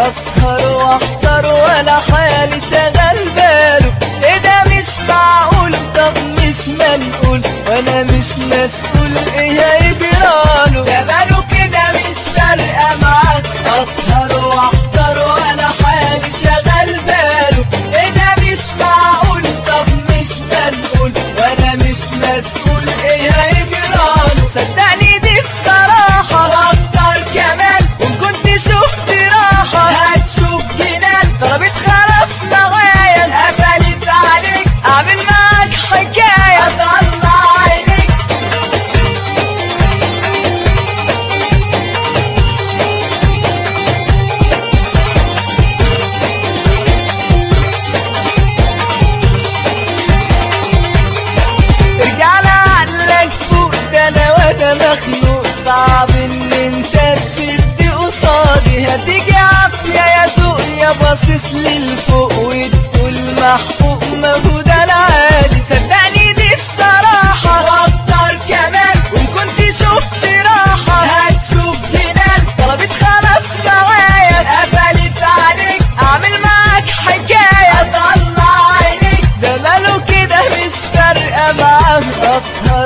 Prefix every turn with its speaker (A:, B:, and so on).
A: اسهر واحضر ولا حالي شغل باله ايه ده مش معقول طب مش منقول وانا مش مسؤول ايه هيجراله ده باله كده مش فارقه معاك اسهر واحضر ولا حالي شغل باله ايه ده مش معقول طب مش منقول وانا مش مسؤول ايه هيجراله صدقني دي الصراحه واكتر كمان وان كنت شفت راحه هتشوف جنان ضربت خلاص معايا قفلت عليك اعمل معاك حكايه اطلع عينيك ارجع لعقلك فوق ده انا وانا مخنوق صعب ان انت تسد قصادي هتيجي عافية يا ذوق يا باصص للفوق وتقول محقوق مجهود العادي صدقني دي الصراحة واكتر كمان وان كنت شفت راحة هتشوف جنان طلبت خلاص معايا قفلت عليك اعمل معاك حكاية اطلع عينيك ده ماله كده مش فارقة معاه اسهر